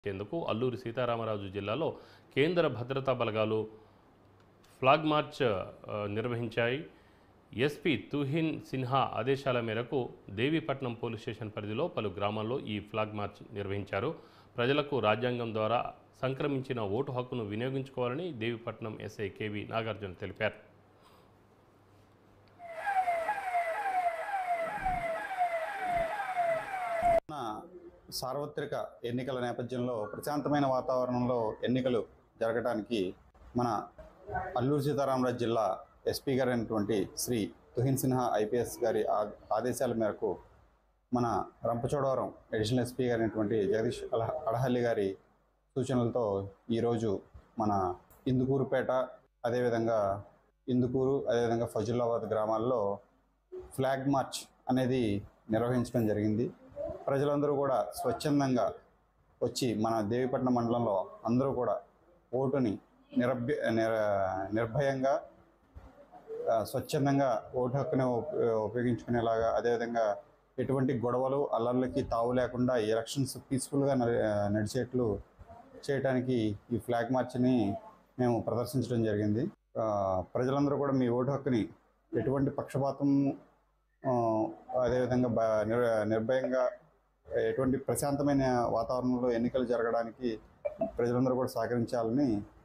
చేందుకు అల్లూరి సీతారామరాజు జిల్లాలో కేంద్ర భద్రతా బలగాలు ఫ్లాగ్ మార్చ్ ఆ, నిర్వహించాయి ఎస్పీ తుహిన్ సిన్హా ఆదేశాల మేరకు దేవీపట్నం పోలీస్ స్టేషన్ పరిధిలో పలు గ్రామాల్లో ఈ ఫ్లాగ్ మార్చ్ నిర్వహించారు ప్రజలకు రాజ్యాంగం ద్వారా సంక్రమించిన ఓటు హక్కును వినియోగించుకోవాలని దేవీపట్నం ఎస్ఐ కేవి నాగార్జున తెలిపారు ఉన్న సార్వత్రిక ఎన్నికల నేపథ్యంలో ప్రశాంతమైన వాతావరణంలో ఎన్నికలు జరగడానికి మన అల్లూరు సీతారామరాజు జిల్లా ఎస్పీ గారు అయినటువంటి శ్రీ తుహిన్ సిన్హా ఐపీఎస్ గారి ఆ- ఆదేశాల మేరకు మన రంపచోడవరం అడిషనల్ ఎస్పీ గారు అయినటువంటి జగదీష్ అల- అడహల్లి గారి సూచనలతో ఈరోజు మన ఇందుకూరుపేట అదేవిధంగా ఇందుకూరు అదేవిధంగా ఫజుల్లాబాద్ గ్రామాల్లో ఫ్లాగ్ మార్చ్ అనేది నిర్వహించడం జరిగింది ప్రజలందరూ కూడా స్వచ్ఛందంగా వచ్చి మన దేవిపట్నం మండలంలో అందరూ కూడా ఓటుని నిరభ్య నిర నిర్భయంగా ఆ, స్వచ్ఛందంగా ఓటు హక్కుని ఉప్- ఉపయోగించుకునేలాగా అదేవిధంగా ఎటువంటి గొడవలు అల్లర్లకి తావు లేకుండా ఈ ఎలక్షన్స్ పీస్ఫుల్గా నడిచేట్లు చేయడానికి ఈ ఫ్లాగ్ మార్చ్ని మేము ప్రదర్శించడం జరిగింది ఆ, ప్రజలందరూ కూడా మీ ఓటు హక్కుని ఎటువంటి పక్షపాతం ఆ, అదేవిధంగా బ నిర్ నిర్భయంగా ఎటువంటి ప్రశాంతమైన వాతావరణంలో ఎన్నికలు జరగడానికి ప్రజలందరూ కూడా సహకరించాలని